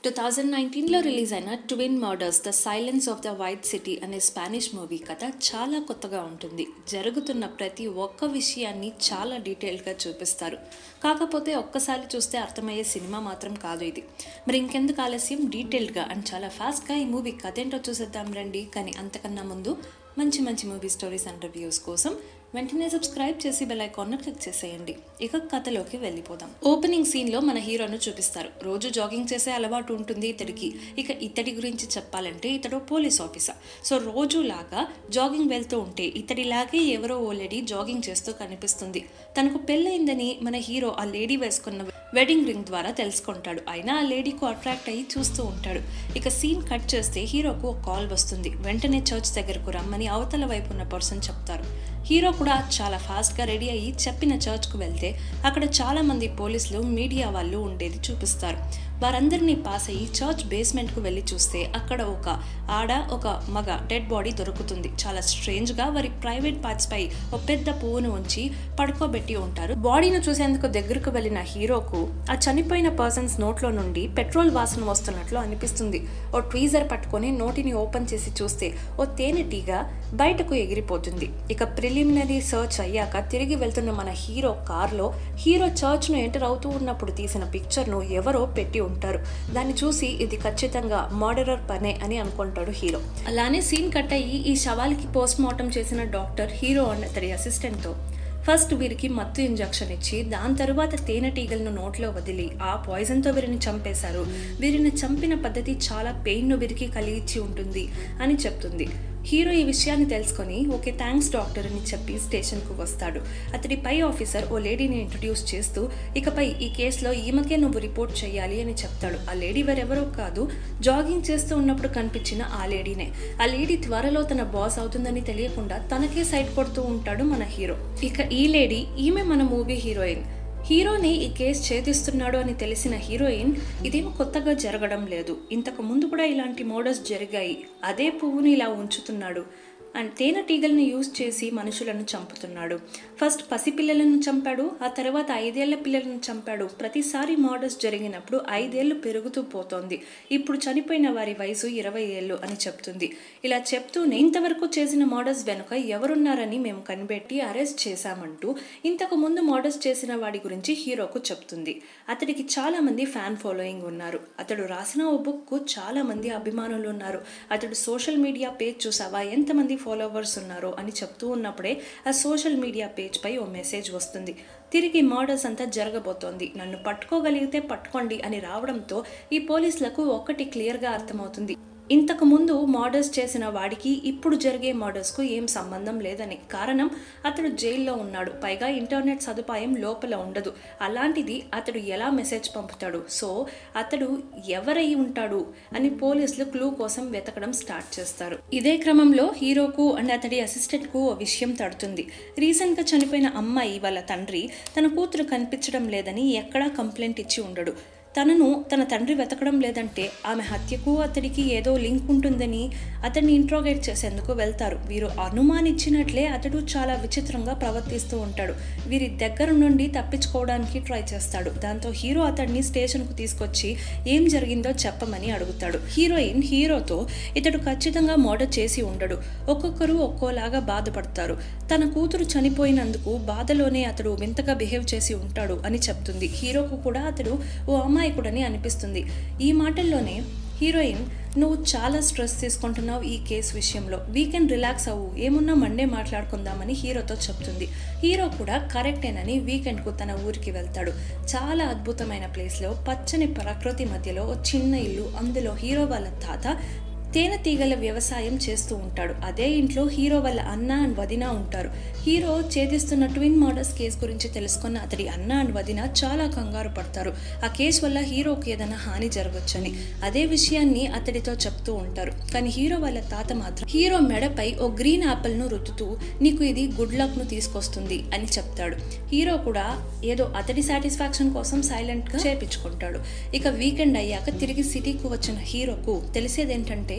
two thousand నైన్టీన్లో release అయిన twin murders the silence of the white city అనే Spanish movie కథ చాలా కొత్తగా ఉంటుంది జరుగుతున్న ప్రతి ఒక్క విషయాన్ని చాలా డీటెయిల్గా చూపిస్తారు కాకపోతే ఒక్కసారి చూస్తే అర్థమయ్యే సినిమా మాత్రం కాదు ఇది మరి ఇంకెందుకు ఆలస్యం డీటెయిల్డ్గా అండ్ చాలా ఫాస్ట్గా ఈ మూవీ కథ ఏంటో చూసేద్దాం రండి కానీ అంతకన్నా ముందు మంచి మంచి మూవీ స్టోరీస్ అండ్ రివ్యూస్ కోసం వెంటనే సబ్స్క్రైబ్ చేసి బెల్ ఐకాన్ను క్లిక్ చేసేయండి ఇక కథలోకి వెళ్ళిపోదాం ఓపెనింగ్ సీన్లో మన హీరోను చూపిస్తారు రోజు జాగింగ్ చేసే అలవాటు ఉంటుంది ఇతడికి ఇక ఇతడి గురించి చెప్పాలంటే ఇతడు పోలీస్ ఆఫీసర్ సో రోజు లాగా జాగింగ్ వెళ్తూ ఉంటే ఇతడిలాగే ఎవరో ఓ లేడీ జాగింగ్ చేస్తూ కనిపిస్తుంది తనకు పెళ్ళయిందని మన హీరో ఆ లేడీ వేసుకున్న వెడ్డింగ్ రింగ్ ద్వారా తెలుసుకుంటాడు అయినా ఆ లేడీకు అట్రాక్ట్ అయ్యి చూస్తూ ఉంటాడు ఇక సీన్ కట్ చేస్తే హీరోకు ఒక కాల్ వస్తుంది వెంటనే చర్చ్ దగ్గరకు రమ్మని అవతల వైపు ఉన్న పర్సన్ చెప్తారు హీరో కూడా చాలా ఫాస్ట్గా రెడీ అయ్యి చెప్పిన చర్చ్కు వెళ్తే అక్కడ చాలా మంది పోలీసులు మీడియా వాళ్ళు ఉండేది చూపిస్తారు వారందరినీ పాస్ అయ్యి చర్చ్ బేస్మెంట్కు వెళ్ళి చూస్తే అక్కడ ఒక ఆడ ఒక మగ డెడ్ బాడీ దొరుకుతుంది చాలా స్ట్రేంజ్గా వారి ప్రైవేట్ పార్ట్స్ పై ఒక పెద్ద పువ్వును ఉంచి పడుకోబెట్టి ఉంటారు బాడీని చూసేందుకు దగ్గరకు వెళ్ళిన హీరోకు ఆ చనిపోయిన పర్సన్స్ నోట్లో నుండి పెట్రోల్ వాసన వస్తున్నట్లు అనిపిస్తుంది ఓ ట్వీజర్ పట్టుకొని నోటిని ఓపెన్ చేసి చూస్తే ఓ తేనెటీగ బయటకు ఎగిరిపోతుంది ఇక ప్రిలిమినరీ సర్చ్ అయ్యాక తిరిగి వెళ్తున్న మన హీరో కార్లో హీరో చర్చ్ను ఎంటర్ అవుతూ ఉన్నప్పుడు తీసిన పిక్చర్ను ఎవరో పెట్టి ఉంటారు దాన్ని చూసి ఇది ఖచ్చితంగా మర్డరర్ పనే అని అనుకుంటాడు హీరో అలానే సీన్ కట్ అయ్యి ఈ శవాలకి పోస్ట్ మార్టం చేసిన డాక్టర్ హీరో అండ్ అతడి అసిస్టెంట్తో ఫస్ట్ వీరికి మత్తు ఇంజెక్షన్ ఇచ్చి దాని తరువాత తేనెటీగలను నోట్లో వదిలి ఆ పాయిజన్తో వీరిని చంపేశారు వీరిని చంపిన పద్ధతి చాలా పెయిన్ను వీరికి కలిగించి ఉంటుంది అని చెప్తుంది హీరో ఈ విషయాన్ని తెలుసుకొని ఓకే థ్యాంక్స్ డాక్టర్ అని చెప్పి స్టేషన్కు వస్తాడు అతడి పై ఆఫీసర్ ఓ లేడీని ఇంట్రడ్యూస్ చేస్తూ ఇకపై ఈ కేసులో ఈమెకే నువ్వు రిపోర్ట్ చేయాలి అని చెప్తాడు ఆ లేడీ వేరెవరో కాదు జాగింగ్ చేస్తూ ఉన్నప్పుడు కనిపించిన ఆ లేడీనే ఆ లేడీ త్వరలో తన బాస్ అవుతుందని తెలియకుండా తనకే సైడ్ కొడుతూ ఉంటాడు మన హీరో ఇక ఈ లేడీ ఈమె మన మూవీ హీరోయిన్ హీరోని ఈ కేసు ఛేదిస్తున్నాడు అని తెలిసిన హీరోయిన్ ఇదేం కొత్తగా జరగడం లేదు ఇంతకు ముందు కూడా ఇలాంటి మోడల్స్ జరిగాయి అదే పువ్వుని ఇలా ఉంచుతున్నాడు అండ్ తేనెటీగలను యూజ్ చేసి మనుషులను చంపుతున్నాడు ఫస్ట్ పసిపిల్లలను చంపాడు ఆ తర్వాత ఐదేళ్ల పిల్లలను చంపాడు ప్రతిసారి మర్డర్స్ జరిగినప్పుడు ఐదేళ్లు పెరుగుతూ పోతోంది ఇప్పుడు చనిపోయిన వారి వయసు ఇరవై ఏళ్ళు అని చెప్తుంది ఇలా చెప్తూనే ఇంతవరకు చేసిన మర్డర్స్ వెనుక ఎవరున్నారని మేము కనిపెట్టి అరెస్ట్ చేశామంటూ ఇంతకు ముందు మర్డర్స్ చేసిన వాడి గురించి హీరోకు చెప్తుంది అతడికి చాలా మంది ఫ్యాన్ ఫాలోయింగ్ ఉన్నారు అతడు రాసిన ఓ బుక్కు చాలా మంది అభిమానులు ఉన్నారు అతడు సోషల్ మీడియా పేజ్ చూసావా ఎంతమంది ఫాలోవర్స్ ఉన్నారో అని చెప్తూ ఉన్నప్పుడే ఆ సోషల్ మీడియా పేజ్ పై ఓ మెసేజ్ వస్తుంది తిరిగి మర్డర్స్ అంతా జరగబోతోంది నన్ను పట్టుకోగలిగితే పట్టుకోండి అని రావడంతో ఈ పోలీసులకు ఒక్కటి క్లియర్గా అర్థమవుతుంది ఇంతకు ముందు మర్డర్స్ చేసిన వాడికి ఇప్పుడు జరిగే మర్డర్స్కు ఏం సంబంధం లేదని కారణం అతడు జైల్లో ఉన్నాడు పైగా ఇంటర్నెట్ సదుపాయం లోపల ఉండదు అలాంటిది అతడు ఎలా మెసేజ్ పంపుతాడు సో అతడు ఎవరై ఉంటాడు అని పోలీసులు క్లూ కోసం వెతకడం స్టార్ట్ చేస్తారు ఇదే క్రమంలో హీరోకు అండ్ అతడి అసిస్టెంట్కు ఓ విషయం తడుతుంది రీసెంట్గా చనిపోయిన అమ్మాయి వాళ్ళ తండ్రి తన కూతురు కనిపించడం లేదని ఎక్కడా కంప్లైంట్ ఇచ్చి ఉండడు తనను తన తండ్రి వెతకడం లేదంటే ఆమె హత్యకు అతడికి ఏదో లింక్ ఉంటుందని అతన్ని ఇంట్రోగేట్ చేసేందుకు వెళ్తారు వీరు అనుమానించినట్లే అతడు చాలా విచిత్రంగా ప్రవర్తిస్తూ ఉంటాడు వీరి దగ్గర నుండి తప్పించుకోవడానికి ట్రై చేస్తాడు దాంతో హీరో అతడిని స్టేషన్కు తీసుకొచ్చి ఏం జరిగిందో చెప్పమని అడుగుతాడు హీరోయిన్ హీరోతో ఇతడు ఖచ్చితంగా మర్డర్ చేసి ఉండడు ఒక్కొక్కరు ఒక్కోలాగా బాధపడతారు తన కూతురు చనిపోయినందుకు బాధలోనే అతడు వింతగా బిహేవ్ చేసి ఉంటాడు అని చెప్తుంది హీరోకు కూడా అతడు ఓ అమ్మాయి అమాయకుడని అనిపిస్తుంది ఈ మాటల్లోనే హీరోయిన్ నువ్వు చాలా స్ట్రెస్ తీసుకుంటున్నావు ఈ కేసు విషయంలో వీకెండ్ రిలాక్స్ అవ్వు ఏమున్నా మండే మాట్లాడుకుందామని హీరోతో చెప్తుంది హీరో కూడా కరెక్టేనని వీకెండ్కు తన ఊరికి వెళ్తాడు చాలా అద్భుతమైన ప్లేస్లో పచ్చని ప్రకృతి మధ్యలో చిన్న ఇల్లు అందులో హీరో వాళ్ళ తాత తేనెటీగల వ్యవసాయం చేస్తూ ఉంటాడు అదే ఇంట్లో హీరో వాళ్ళ అన్న అండ్ వదిన ఉంటారు హీరో ఛేదిస్తున్న ట్విన్ మర్డర్స్ కేసు గురించి తెలుసుకున్న అతడి అన్న అండ్ వదిన చాలా కంగారు పడతారు ఆ కేసు వల్ల హీరోకి ఏదైనా హాని జరగవచ్చని అదే విషయాన్ని అతడితో చెప్తూ ఉంటారు కానీ హీరో వాళ్ళ తాత మాత్రం హీరో మెడపై ఓ గ్రీన్ యాపిల్ను రుద్దుతూ నీకు ఇది గుడ్ లక్ను తీసుకొస్తుంది అని చెప్తాడు హీరో కూడా ఏదో అతడి సాటిస్ఫాక్షన్ కోసం సైలెంట్గా చేపించుకుంటాడు ఇక వీకెండ్ అయ్యాక తిరిగి సిటీకి వచ్చిన హీరోకు తెలిసేదేంటంటే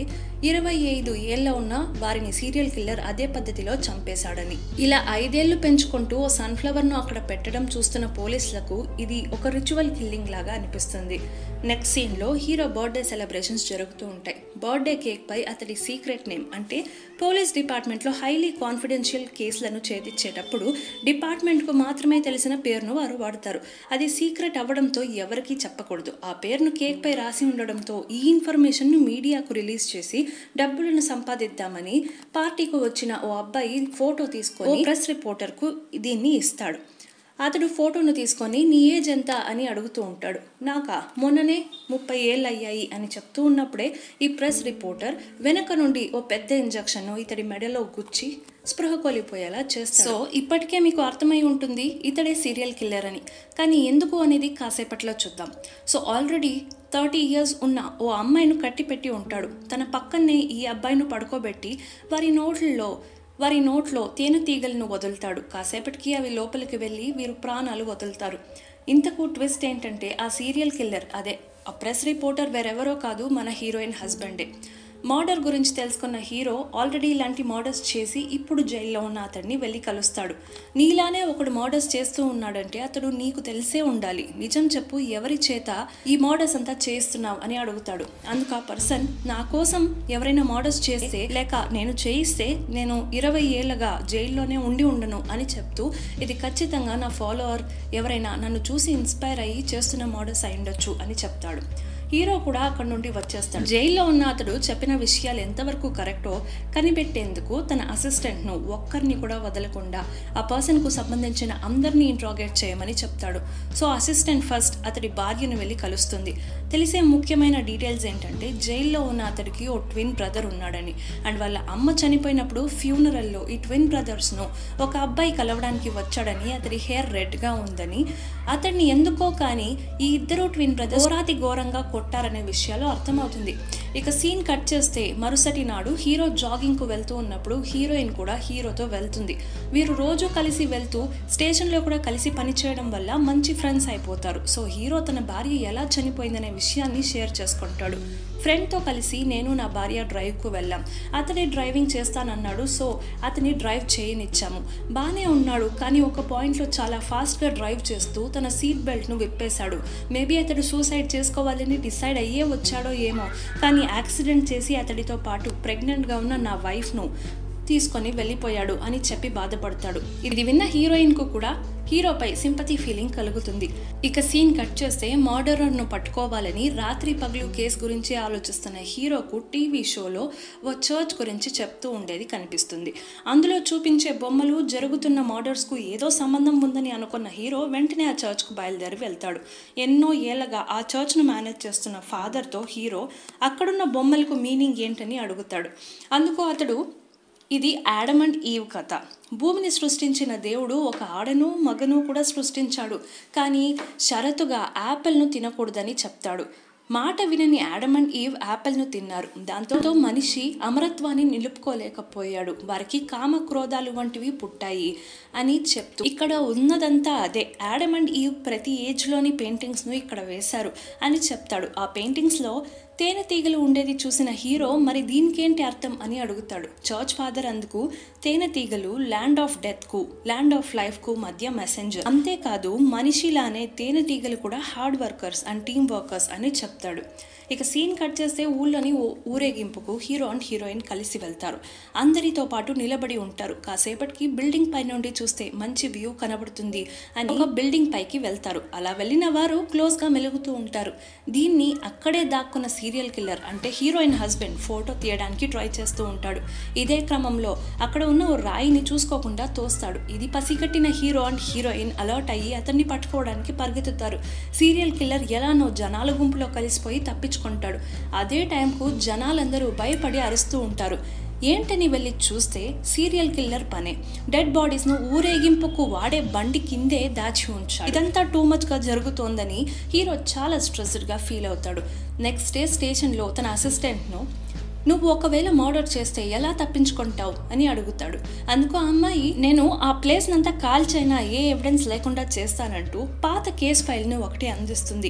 ఇరవై ఐదు ఏళ్ళ ఉన్న వారిని సీరియల్ కిల్లర్ అదే పద్ధతిలో చంపేశాడని ఇలా ఐదేళ్లు పెంచుకుంటూ ఓ సన్ఫ్లవర్ను అక్కడ పెట్టడం చూస్తున్న పోలీసులకు ఇది ఒక రిచువల్ కిల్లింగ్ లాగా అనిపిస్తుంది నెక్స్ట్ సీన్లో హీరో బర్త్డే సెలబ్రేషన్స్ జరుగుతూ ఉంటాయి బర్త్డే కేక్ పై అతడి సీక్రెట్ నేమ్ అంటే పోలీస్ డిపార్ట్మెంట్లో హైలీ కాన్ఫిడెన్షియల్ కేసులను ఛేదించేటప్పుడు డిపార్ట్మెంట్కు మాత్రమే తెలిసిన పేరును వారు వాడతారు అది సీక్రెట్ అవ్వడంతో ఎవరికీ చెప్పకూడదు ఆ పేరును కేక్ పై రాసి ఉండడంతో ఈ ఇన్ఫర్మేషన్ను మీడియాకు రిలీజ్ చేసి డబ్బులను సంపాదిద్దామని పార్టీకి వచ్చిన ఓ అబ్బాయి ఫోటో తీసుకొని ప్రెస్ రిపోర్టర్కు దీన్ని ఇస్తాడు అతడు ఫోటోను తీసుకొని నీ ఏజ్ ఎంత అని అడుగుతూ ఉంటాడు నాకా మొన్ననే ముప్పై ఏళ్ళు అయ్యాయి అని చెప్తూ ఉన్నప్పుడే ఈ ప్రెస్ రిపోర్టర్ వెనక నుండి ఓ పెద్ద ఇంజక్షన్ను ఇతడి మెడలో గుచ్చి స్పృహ కోల్పోయేలా చేస్తాడు సో ఇప్పటికే మీకు అర్థమై ఉంటుంది ఇతడే సీరియల్ కిల్లర్ అని కానీ ఎందుకు అనేది కాసేపట్లో చూద్దాం సో ఆల్రెడీ థర్టీ ఇయర్స్ ఉన్న ఓ అమ్మాయిను కట్టిపెట్టి ఉంటాడు తన పక్కనే ఈ అబ్బాయిను పడుకోబెట్టి వారి నోట్లలో వారి నోట్లో తేనెటీగలను వదులుతాడు కాసేపటికి అవి లోపలికి వెళ్ళి వీరు ప్రాణాలు వదులుతారు ఇంతకు ట్విస్ట్ ఏంటంటే ఆ సీరియల్ కిల్లర్ అదే ఆ ప్రెస్ రిపోర్టర్ వేరెవరో కాదు మన హీరోయిన్ హస్బెండే మర్డర్ గురించి తెలుసుకున్న హీరో ఆల్రెడీ ఇలాంటి మర్డర్స్ చేసి ఇప్పుడు జైల్లో ఉన్న అతడిని వెళ్ళి కలుస్తాడు నీలానే ఒకడు మర్డర్స్ చేస్తూ ఉన్నాడంటే అతడు నీకు తెలిసే ఉండాలి నిజం చెప్పు ఎవరి చేత ఈ మర్డర్స్ అంతా చేస్తున్నావు అని అడుగుతాడు అందుకు ఆ పర్సన్ నా కోసం ఎవరైనా మర్డర్స్ చేస్తే లేక నేను చేయిస్తే నేను ఇరవై ఏళ్ళగా జైల్లోనే ఉండి ఉండను అని చెప్తూ ఇది ఖచ్చితంగా నా ఫాలోవర్ ఎవరైనా నన్ను చూసి ఇన్స్పైర్ అయ్యి చేస్తున్న మర్డర్స్ అయి ఉండొచ్చు అని చెప్తాడు హీరో కూడా అక్కడ నుండి వచ్చేస్తాడు జైల్లో ఉన్న అతడు చెప్పిన విషయాలు ఎంతవరకు కరెక్టో కనిపెట్టేందుకు తన అసిస్టెంట్ను ఒక్కరిని కూడా వదలకుండా ఆ పర్సన్కు సంబంధించిన అందరినీ ఇంట్రాగేట్ చేయమని చెప్తాడు సో అసిస్టెంట్ ఫస్ట్ అతడి భార్యను వెళ్ళి కలుస్తుంది తెలిసే ముఖ్యమైన డీటెయిల్స్ ఏంటంటే జైల్లో ఉన్న అతడికి ఓ ట్విన్ బ్రదర్ ఉన్నాడని అండ్ వాళ్ళ అమ్మ చనిపోయినప్పుడు ఫ్యూనరల్లో ఈ ట్విన్ బ్రదర్స్ను ఒక అబ్బాయి కలవడానికి వచ్చాడని అతడి హెయిర్ రెడ్గా ఉందని అతడిని ఎందుకో కానీ ఈ ఇద్దరు ట్విన్ బ్రదర్స్ ఘోరాతి ఘోరంగా కొట్టారనే విషయాలు అర్థమవుతుంది ఇక సీన్ కట్ చేస్తే మరుసటి నాడు హీరో జాగింగ్కు వెళ్తూ ఉన్నప్పుడు హీరోయిన్ కూడా హీరోతో వెళ్తుంది వీరు రోజు కలిసి వెళ్తూ స్టేషన్లో కూడా కలిసి పనిచేయడం వల్ల మంచి ఫ్రెండ్స్ అయిపోతారు సో హీరో తన భార్య ఎలా చనిపోయిందనే విషయాన్ని షేర్ చేసుకుంటాడు ఫ్రెండ్తో కలిసి నేను నా భార్య డ్రైవ్కు వెళ్ళాం అతనే డ్రైవింగ్ చేస్తానన్నాడు సో అతని డ్రైవ్ చేయనిచ్చాము బాగానే ఉన్నాడు కానీ ఒక పాయింట్లో చాలా ఫాస్ట్గా డ్రైవ్ చేస్తూ తన సీట్ బెల్ట్ను విప్పేశాడు మేబీ అతడు సూసైడ్ చేసుకోవాలని డిసైడ్ అయ్యే వచ్చాడో ఏమో కానీ యాక్సిడెంట్ చేసి అతడితో పాటు ప్రెగ్నెంట్గా ఉన్న నా వైఫ్ను తీసుకొని వెళ్ళిపోయాడు అని చెప్పి బాధపడతాడు ఇది విన్న హీరోయిన్కు కూడా హీరోపై సింపతి ఫీలింగ్ కలుగుతుంది ఇక సీన్ కట్ చేస్తే మర్డరర్ను పట్టుకోవాలని రాత్రి పగలు కేసు గురించి ఆలోచిస్తున్న హీరోకు టీవీ షోలో ఓ చర్చ్ గురించి చెప్తూ ఉండేది కనిపిస్తుంది అందులో చూపించే బొమ్మలు జరుగుతున్న మర్డర్స్కు ఏదో సంబంధం ఉందని అనుకున్న హీరో వెంటనే ఆ చర్చ్కు బయలుదేరి వెళ్తాడు ఎన్నో ఏళ్ళగా ఆ చర్చ్ను మేనేజ్ చేస్తున్న ఫాదర్తో హీరో అక్కడున్న బొమ్మలకు మీనింగ్ ఏంటని అడుగుతాడు అందుకు అతడు ఇది యాడమ్ అండ్ ఈవ్ కథ భూమిని సృష్టించిన దేవుడు ఒక ఆడను మగను కూడా సృష్టించాడు కానీ షరతుగా యాపిల్ను తినకూడదని చెప్తాడు మాట వినని యాడమ్ అండ్ ఈవ్ యాపిల్ను తిన్నారు దాంతో మనిషి అమరత్వాన్ని నిలుపుకోలేకపోయాడు వారికి కామ క్రోధాలు వంటివి పుట్టాయి అని చెప్తూ ఇక్కడ ఉన్నదంతా అదే యాడమ్ అండ్ ఈవ్ ప్రతి ఏజ్లోని పెయింటింగ్స్ను ఇక్కడ వేశారు అని చెప్తాడు ఆ పెయింటింగ్స్లో తేనెటీగలు ఉండేది చూసిన హీరో మరి దీనికేంటి అర్థం అని అడుగుతాడు చర్చ్ ఫాదర్ అందుకు తేనెటీగలు ల్యాండ్ ఆఫ్ డెత్కు ల్యాండ్ ఆఫ్ లైఫ్కు మధ్య మెసెంజర్ అంతేకాదు మనిషిలానే తేనెటీగలు కూడా hard workers and team workers అని చెప్తాడు ఇక సీన్ కట్ చేస్తే ఊళ్ళోని ఓ ఊరేగింపుకు హీరో అండ్ హీరోయిన్ కలిసి వెళ్తారు అందరితో పాటు నిలబడి ఉంటారు కాసేపటికి బిల్డింగ్ పై నుండి చూస్తే మంచి వ్యూ కనబడుతుంది అని ఒక బిల్డింగ్ పైకి వెళ్తారు అలా వెళ్ళిన వారు క్లోజ్గా మెలుగుతూ ఉంటారు దీన్ని అక్కడే దాక్కున్న సీరియల్ కిల్లర్ అంటే హీరోయిన్ హస్బెండ్ ఫోటో తీయడానికి ట్రై చేస్తూ ఉంటాడు ఇదే క్రమంలో అక్కడ ఉన్న ఓ రాయిని చూసుకోకుండా తోస్తాడు ఇది పసిగట్టిన హీరో అండ్ హీరోయిన్ అలర్ట్ అయ్యి అతన్ని పట్టుకోవడానికి పరిగెత్తుతారు సీరియల్ కిల్లర్ ఎలానో జనాల గుంపులో కలిసిపోయి తప్పించుకుంటాడు అదే టైంకు జనాలందరూ భయపడి అరుస్తూ ఉంటారు ఏంటని వెళ్ళి చూస్తే సీరియల్ కిల్లర్ పనే డెడ్ బాడీస్ను ఊరేగింపుకు వాడే బండి కిందే దాచి ఉంచాడు ఇదంతా టూ మచ్గా జరుగుతోందని హీరో చాలా స్ట్రెస్డ్గా ఫీల్ అవుతాడు నెక్స్ట్ డే స్టేషన్లో తన అసిస్టెంట్ను నువ్వు ఒకవేళ మర్డర్ చేస్తే ఎలా తప్పించుకుంటావు అని అడుగుతాడు అందుకు ఆ అమ్మాయి నేను ఆ ప్లేస్ నంతా కాల్చైనా ఏ ఎవిడెన్స్ లేకుండా చేస్తానంటూ పాత కేస్ ఫైల్ని ఒకటి అందిస్తుంది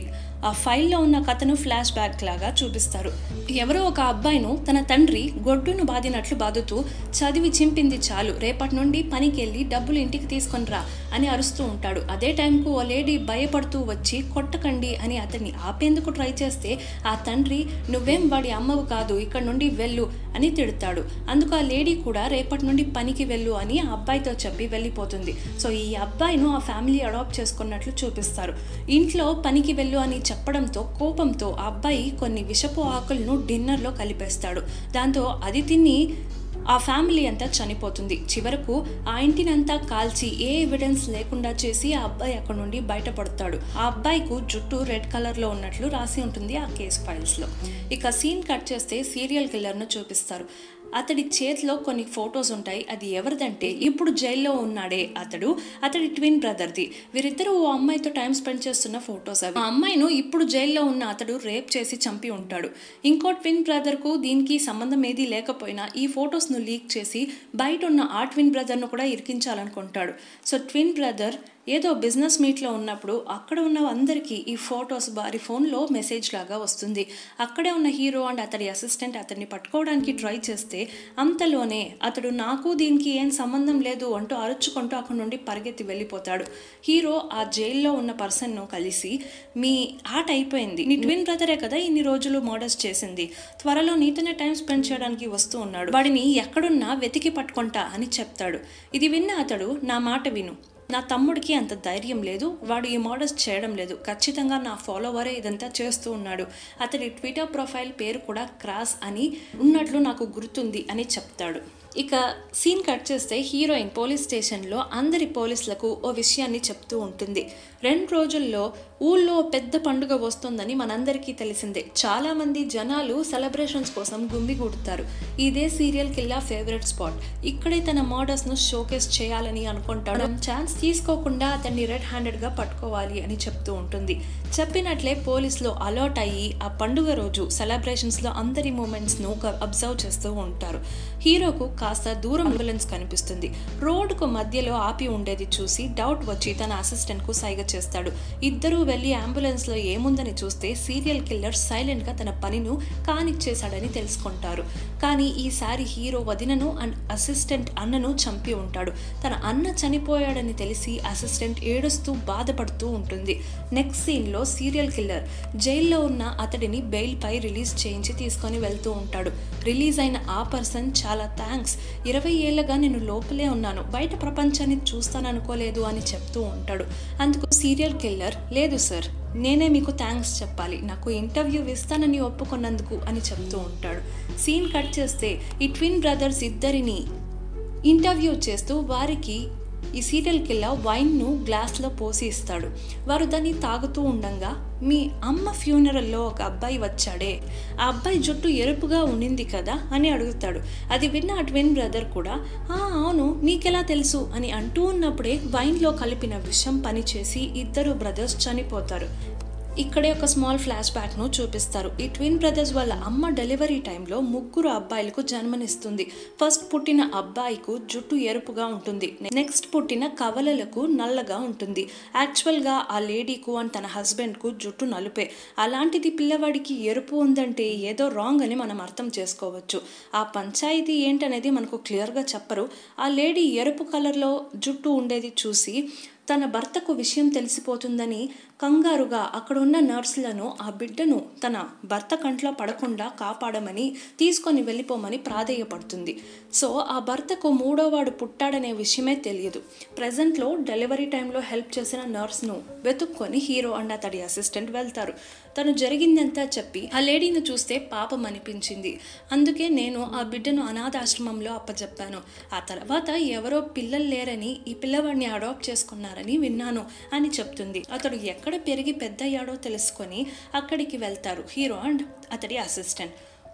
ఆ ఫైల్లో ఉన్న కథను ఫ్లాష్ బ్యాక్ లాగా చూపిస్తారు ఎవరో ఒక అబ్బాయిను తన తండ్రి గొడ్డును బాదినట్లు బాదుతూ చదివి చింపింది చాలు రేపటి నుండి పనికి వెళ్ళి డబ్బులు ఇంటికి తీసుకొని రా అని అరుస్తూ ఉంటాడు అదే టైంకు ఓ లేడీ భయపడుతూ వచ్చి కొట్టకండి అని అతన్ని ఆపేందుకు ట్రై చేస్తే ఆ తండ్రి నువ్వేం వాడి అమ్మవు కాదు ఇక్కడ నుండి వెళ్ళు అని తిడతాడు అందుకు ఆ లేడీ కూడా రేపటి నుండి పనికి వెళ్ళు అని ఆ అబ్బాయితో చెప్పి వెళ్ళిపోతుంది సో ఈ అబ్బాయిను ఆ ఫ్యామిలీ అడాప్ట్ చేసుకున్నట్లు చూపిస్తారు ఇంట్లో పనికి వెళ్ళు అని చెప్పడంతో కోపంతో ఆ అబ్బాయి కొన్ని విషపు ఆకులను డిన్నర్లో కలిపేస్తాడు దాంతో అది తిని ఆ ఫ్యామిలీ అంతా చనిపోతుంది చివరకు ఆ ఇంటినంతా కాల్చి ఏ ఎవిడెన్స్ లేకుండా చేసి ఆ అబ్బాయి అక్కడ నుండి బయటపడతాడు ఆ అబ్బాయికు జుట్టు రెడ్ కలర్లో ఉన్నట్లు రాసి ఉంటుంది ఆ కేసు ఫైల్స్లో ఇక సీన్ కట్ చేస్తే సీరియల్ కిల్లర్ను చూపిస్తారు అతడి చేతిలో కొన్ని ఫొటోస్ ఉంటాయి అది ఎవరిదంటే ఇప్పుడు జైల్లో ఉన్నాడే అతడు అతడి ట్విన్ బ్రదర్ది వీరిద్దరూ ఓ అమ్మాయితో టైం స్పెండ్ చేస్తున్న ఫొటోస్ అవి ఆ అమ్మాయిను ఇప్పుడు జైల్లో ఉన్న అతడు రేప్ చేసి చంపి ఉంటాడు ఇంకో ట్విన్ బ్రదర్కు దీనికి సంబంధం ఏదీ లేకపోయినా ఈ ఫొటోస్ను లీక్ చేసి బయట ఉన్న ఆ ట్విన్ బ్రదర్ను కూడా ఇరికించాలనుకుంటాడు సో ట్విన్ బ్రదర్ ఏదో బిజినెస్ మీట్లో ఉన్నప్పుడు అక్కడ ఉన్న అందరికీ ఈ ఫొటోస్ వారి ఫోన్లో మెసేజ్ లాగా వస్తుంది అక్కడే ఉన్న హీరో అండ్ అతడి అసిస్టెంట్ అతన్ని పట్టుకోవడానికి ట్రై చేస్తే అంతలోనే అతడు నాకు దీనికి ఏం సంబంధం లేదు అంటూ అరుచుకుంటూ అక్కడ నుండి పరిగెత్తి వెళ్ళిపోతాడు హీరో ఆ జైల్లో ఉన్న పర్సన్ను కలిసి మీ ఆట అయిపోయింది నీ ట్విన్ బ్రదరే కదా ఇన్ని రోజులు మర్డర్స్ చేసింది త్వరలో నీతోనే టైం స్పెండ్ చేయడానికి వస్తూ ఉన్నాడు వాడిని ఎక్కడున్నా వెతికి పట్టుకుంటా అని చెప్తాడు ఇది విన్న అతడు నా మాట విను నా తమ్ముడికి అంత ధైర్యం లేదు వాడు ఈ మోడల్స్ చేయడం లేదు ఖచ్చితంగా నా ఫాలోవరే ఇదంతా చేస్తూ ఉన్నాడు అతడి ట్విట్టర్ ప్రొఫైల్ పేరు కూడా క్రాస్ అని ఉన్నట్లు నాకు గుర్తుంది అని చెప్తాడు ఇక సీన్ కట్ చేస్తే హీరోయిన్ పోలీస్ స్టేషన్లో అందరి పోలీసులకు ఓ విషయాన్ని చెప్తూ ఉంటుంది రెండు రోజుల్లో ఊళ్ళో పెద్ద పండుగ వస్తుందని మనందరికీ తెలిసిందే చాలామంది జనాలు సెలబ్రేషన్స్ కోసం గుమ్మిగూడుతారు ఇదే సీరియల్ కిల్లా ఫేవరెట్ స్పాట్ ఇక్కడే తన మోడల్స్ను షోకేస్ చేయాలని అనుకుంటాడు ఛాన్స్ తీసుకోకుండా అతన్ని రెడ్ హ్యాండెడ్గా పట్టుకోవాలి అని చెప్తూ ఉంటుంది చెప్పినట్లే పోలీసులు అలర్ట్ అయ్యి ఆ పండుగ రోజు సెలబ్రేషన్స్లో అందరి మూమెంట్స్ను అబ్జర్వ్ చేస్తూ ఉంటారు హీరోకు కాస్త దూరం అంబులెన్స్ కనిపిస్తుంది రోడ్డుకు మధ్యలో ఆపి ఉండేది చూసి డౌట్ వచ్చి తన అసిస్టెంట్కు సైగ చేస్తాడు ఇద్దరూ వెళ్ళి అంబులెన్స్లో ఏముందని చూస్తే సీరియల్ కిల్లర్ సైలెంట్గా తన పనిను కానిచ్చేశాడని తెలుసుకుంటారు కానీ ఈసారి హీరో వదినను అండ్ అసిస్టెంట్ అన్నను చంపి ఉంటాడు తన అన్న చనిపోయాడని తెలిసి అసిస్టెంట్ ఏడుస్తూ బాధపడుతూ ఉంటుంది నెక్స్ట్ సీన్లో సీరియల్ కిల్లర్ జైల్లో ఉన్న అతడిని బెయిల్పై రిలీజ్ చేయించి తీసుకొని వెళ్తూ ఉంటాడు రిలీజ్ అయిన ఆ పర్సన్ చాలా థ్యాంక్స్ ఇరవై ఏళ్ళగా నేను లోపలే ఉన్నాను బయట ప్రపంచాన్ని చూస్తాననుకోలేదు అని చెప్తూ ఉంటాడు అందుకు సీరియల్ కిల్లర్ లేదు సార్ నేనే మీకు థ్యాంక్స్ చెప్పాలి నాకు ఇంటర్వ్యూ ఇస్తానని ఒప్పుకున్నందుకు అని చెప్తూ ఉంటాడు సీన్ కట్ చేస్తే ఈ ట్విన్ బ్రదర్స్ ఇద్దరిని ఇంటర్వ్యూ చేస్తూ వారికి ఈ సీరియల్ కిల్లర్ వైన్ను గ్లాస్లో పోసి ఇస్తాడు వారు దాన్ని తాగుతూ ఉండంగా మీ అమ్మ ఫ్యూనరల్లో ఒక అబ్బాయి వచ్చాడే ఆ అబ్బాయి జుట్టు ఎరుపుగా ఉండింది కదా అని అడుగుతాడు అది విన్న ఆ ట్విన్ బ్రదర్ కూడా "ఆ, అవును నీకెలా తెలుసు అని అంటూ ఉన్నప్పుడే వైన్లో కలిపిన విషం పనిచేసి ఇద్దరు బ్రదర్స్ చనిపోతారు ఇక్కడే ఒక స్మాల్ ఫ్లాష్ బ్యాక్ను చూపిస్తారు ఈ ట్విన్ బ్రదర్స్ వాళ్ళ అమ్మ డెలివరీ టైంలో ముగ్గురు అబ్బాయిలకు జన్మనిస్తుంది ఫస్ట్ పుట్టిన అబ్బాయికు జుట్టు ఎరుపుగా ఉంటుంది నెక్స్ట్ పుట్టిన కవలలకు నల్లగా ఉంటుంది యాక్చువల్గా ఆ లేడీకు అండ్ తన హస్బెండ్కు జుట్టు నలుపే అలాంటిది పిల్లవాడికి ఎరుపు ఉందంటే ఏదో రాంగ్ అని మనం అర్థం చేసుకోవచ్చు ఆ పంచాయతీ ఏంటనేది మనకు క్లియర్గా చెప్పరు ఆ లేడీ ఎరుపు కలర్లో జుట్టు ఉండేది చూసి తన భర్తకు విషయం తెలిసిపోతుందని కంగారుగా అక్కడున్న నర్సులను ఆ బిడ్డను తన భర్త కంట్లో పడకుండా కాపాడమని తీసుకొని వెళ్ళిపోమని ప్రాధేయపడుతుంది సో ఆ భర్తకు మూడోవాడు పుట్టాడనే విషయమే తెలియదు ప్రజెంట్లో డెలివరీ టైంలో హెల్ప్ చేసిన నర్స్ను వెతుక్కొని హీరో అండ్ అతడి అసిస్టెంట్ వెళ్తారు తను జరిగిందంతా చెప్పి ఆ లేడీని చూస్తే పాపం అనిపించింది అందుకే నేను ఆ బిడ్డను అనాథాశ్రమంలో అప్పచెప్పాను ఆ తర్వాత ఎవరో పిల్లలు లేరని ఈ పిల్లవాడిని అడాప్ట్ చేసుకున్నారని విన్నాను అని చెప్తుంది అతడు ఎక్కడ పెరిగి పెద్దయ్యాడో తెలుసుకొని అక్కడికి వెళ్తారు హీరో అండ్ అతడి అసిస్టెంట్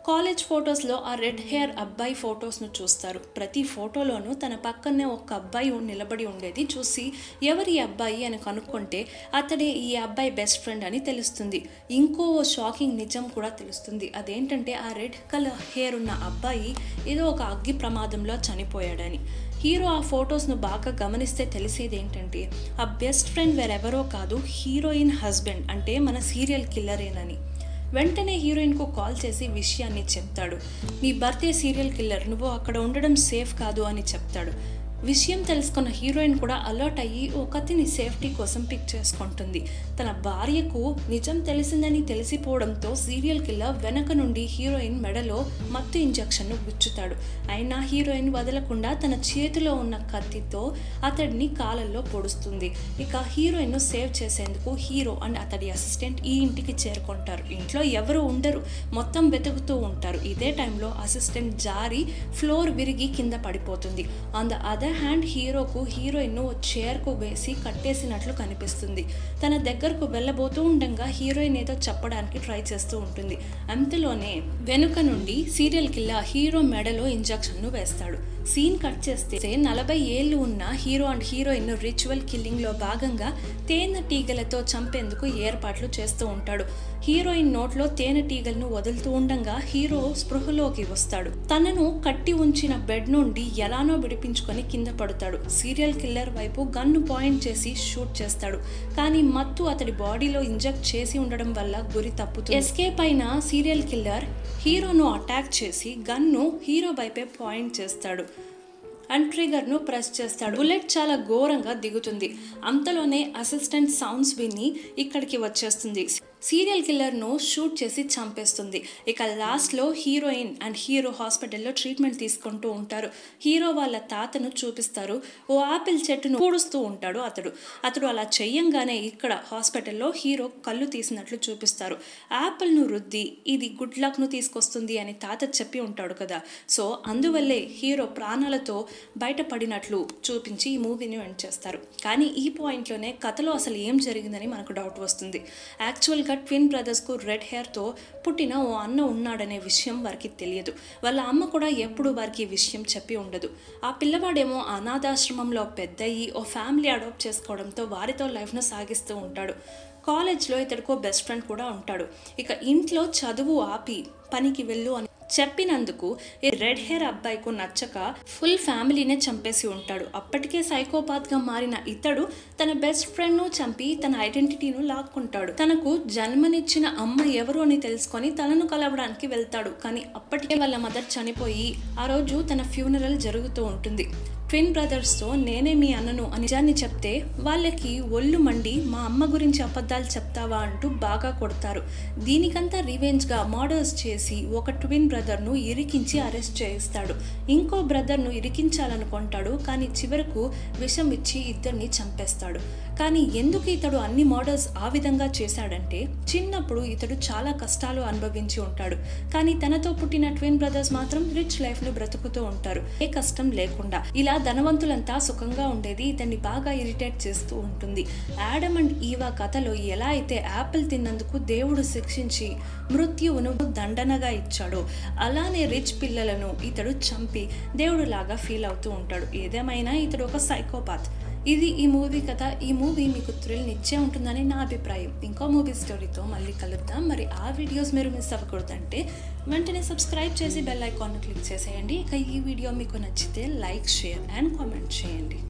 కాలేజ్ ఫొటోస్లో ఆ రెడ్ హెయిర్ అబ్బాయి ఫొటోస్ను చూస్తారు ప్రతి ఫోటోలోనూ తన పక్కనే ఒక అబ్బాయి నిలబడి ఉండేది చూసి ఎవరి అబ్బాయి అని కనుక్కుంటే అతడే ఈ అబ్బాయి బెస్ట్ ఫ్రెండ్ అని తెలుస్తుంది ఇంకో షాకింగ్ నిజం కూడా తెలుస్తుంది అదేంటంటే ఆ రెడ్ కలర్ హెయిర్ ఉన్న అబ్బాయి ఏదో ఒక అగ్గి ప్రమాదంలో చనిపోయాడని హీరో ఆ ఫొటోస్ను బాగా గమనిస్తే తెలిసేది ఏంటంటే ఆ బెస్ట్ ఫ్రెండ్ వేరెవరో కాదు హీరోయిన్ హస్బెండ్ అంటే మన సీరియల్ కిల్లరేనని వెంటనే హీరోయిన్కు కాల్ చేసి విషయాన్ని చెప్తాడు నీ భర్తే సీరియల్ కిల్లర్ నువ్వు అక్కడ ఉండడం సేఫ్ కాదు అని చెప్తాడు విషయం తెలుసుకున్న హీరోయిన్ కూడా అలర్ట్ అయ్యి ఓ కత్తిని సేఫ్టీ కోసం పిక్ చేసుకుంటుంది తన భార్యకు నిజం తెలిసిందని తెలిసిపోవడంతో సీరియల్ కిల్లర్ వెనక నుండి హీరోయిన్ మెడలో మత్తు ఇంజెక్షన్ను గుచ్చుతాడు అయినా హీరోయిన్ వదలకుండా తన చేతిలో ఉన్న కత్తితో అతడిని కాలల్లో పొడుస్తుంది ఇక హీరోయిన్ను సేవ్ చేసేందుకు హీరో అండ్ అతడి అసిస్టెంట్ ఈ ఇంటికి చేరుకుంటారు ఇంట్లో ఎవరు ఉండరు మొత్తం వెతుకుతూ ఉంటారు ఇదే టైంలో అసిస్టెంట్ జారి ఫ్లోర్ విరిగి కింద పడిపోతుంది ఆన్ ద అదర్ హ్యాండ్ హీరోకు హీరోయిన్ను ఓ చైర్కు వేసి కట్టేసినట్లు కనిపిస్తుంది తన దగ్గరకు వెళ్ళబోతూ ఉండగా హీరోయిన్ ఏదో చెప్పడానికి ట్రై చేస్తూ ఉంటుంది అంతలోనే వెనుక నుండి సీరియల్ కిల్లర్ హీరో మెడలో ఇంజక్షన్ను వేస్తాడు సీన్ కట్ చేస్తే నలభై ఏళ్ళు ఉన్న హీరో అండ్ హీరోయిన్ రిచువల్ కిల్లింగ్లో భాగంగా తేనె టీగలతో చంపేందుకు ఏర్పాట్లు చేస్తూ ఉంటాడు హీరోయిన్ నోట్లో తేనె టీగలను వదులుతూ ఉండగా హీరో స్పృహలోకి వస్తాడు తనను కట్టి ఉంచిన బెడ్ నుండి ఎలానో విడిపించుకొని కింద పడతాడు సీరియల్ కిల్లర్ వైపు గన్ను పాయింట్ చేసి షూట్ చేస్తాడు కానీ మత్తు అతడి బాడీలో ఇంజెక్ట్ చేసి ఉండడం వల్ల గురి తప్పుతుంది ఎస్కేప్ అయిన సీరియల్ కిల్లర్ హీరోను అటాక్ చేసి గన్ను హీరో వైపే పాయింట్ చేస్తాడు అండ్ ట్రిగర్ను ప్రెస్ చేస్తాడు బుల్లెట్ చాలా ఘోరంగా దిగుతుంది అంతలోనే అసిస్టెంట్ సౌండ్స్ విని ఇక్కడికి వచ్చేస్తుంది సీరియల్ కిల్లర్ను షూట్ చేసి చంపేస్తుంది ఇక లాస్ట్లో హీరోయిన్ అండ్ హీరో హాస్పిటల్లో ట్రీట్మెంట్ తీసుకుంటూ ఉంటారు హీరో వాళ్ళ తాతను చూపిస్తారు ఓ ఆపిల్ చెట్టును పూడుస్తూ ఉంటాడు అతడు అతడు అలా చెయ్యంగానే ఇక్కడ హాస్పిటల్లో హీరో కళ్ళు తీసినట్లు చూపిస్తారు యాపిల్ను రుద్ది ఇది గుడ్ లక్ను తీసుకొస్తుంది అని తాత చెప్పి ఉంటాడు కదా సో అందువల్లే హీరో ప్రాణాలతో బయటపడినట్లు చూపించి ఈ మూవీని ఎండ్ చేస్తారు కానీ ఈ పాయింట్లోనే కథలో అసలు ఏం జరిగిందని మనకు డౌట్ వస్తుంది యాక్చువల్గా ట్విన్ బ్రదర్స్కు రెడ్ హెయిర్తో పుట్టిన ఓ అన్న ఉన్నాడనే విషయం వారికి తెలియదు వాళ్ళ అమ్మ కూడా ఎప్పుడు వారికి ఈ విషయం చెప్పి ఉండదు ఆ పిల్లవాడేమో అనాథాశ్రమంలో పెద్దయి ఓ ఫ్యామిలీ అడాప్ట్ చేసుకోవడంతో వారితో లైఫ్ను సాగిస్తూ ఉంటాడు కాలేజ్లో ఇతడికో బెస్ట్ ఫ్రెండ్ కూడా ఉంటాడు ఇక ఇంట్లో చదువు ఆపి పనికి వెళ్ళు అని చెప్పినందుకు ఈ రెడ్ హెయిర్ అబ్బాయికు నచ్చక ఫుల్ ఫ్యామిలీనే చంపేసి ఉంటాడు అప్పటికే సైకోపాత్గా మారిన ఇతడు తన బెస్ట్ ఫ్రెండ్ను చంపి తన ఐడెంటిటీను లాక్కుంటాడు తనకు జన్మనిచ్చిన అమ్మ ఎవరు అని తెలుసుకొని తనను కలవడానికి వెళ్తాడు కానీ అప్పటికే వాళ్ళ మదర్ చనిపోయి ఆ రోజు తన ఫ్యూనరల్ జరుగుతూ ఉంటుంది ట్విన్ బ్రదర్స్తో నేనే మీ అన్నను అని నిజాన్ని చెప్తే వాళ్ళకి ఒళ్ళు మండి మా అమ్మ గురించి అబద్ధాలు చెప్తావా అంటూ బాగా కొడతారు దీనికంతా రివెంజ్గా మర్డర్స్ చేసి ఒక ట్విన్ బ్రదర్ను ఇరికించి అరెస్ట్ చేయిస్తాడు ఇంకో బ్రదర్ను ఇరికించాలనుకుంటాడు కానీ చివరకు విషం ఇచ్చి ఇద్దరిని చంపేస్తాడు కానీ ఎందుకు ఇతడు అన్ని మర్డర్స్ ఆ విధంగా చేశాడంటే చిన్నప్పుడు ఇతడు చాలా కష్టాలు అనుభవించి ఉంటాడు కానీ తనతో పుట్టిన ట్విన్ బ్రదర్స్ మాత్రం రిచ్ లైఫ్ను బ్రతుకుతూ ఉంటారు ఏ కష్టం లేకుండా ఇలా ధనవంతులంతా సుఖంగా ఉండేది ఇతన్ని బాగా ఇరిటేట్ చేస్తూ ఉంటుంది యాడమ్ అండ్ ఈవా కథలో ఎలా అయితే యాపిల్ తిన్నందుకు దేవుడు శిక్షించి మృత్యువును దండనగా ఇచ్చాడో అలానే రిచ్ పిల్లలను ఇతడు చంపి దేవుడు లాగా ఫీల్ అవుతూ ఉంటాడు ఏదేమైనా ఇతడు ఒక సైకోపాత్ ఇది ఈ మూవీ కథ ఈ మూవీ మీకు థ్రిల్ ఇచ్చే ఉంటుందని నా అభిప్రాయం ఇంకో మూవీ స్టోరీతో మళ్ళీ కలుద్దాం మరి ఆ వీడియోస్ మీరు మిస్ అవ్వకూడదంటే వెంటనే సబ్స్క్రైబ్ చేసి బెల్ ఐకాన్ క్లిక్ చేసేయండి ఇక ఈ వీడియో మీకు నచ్చితే లైక్ షేర్ అండ్ కామెంట్ చేయండి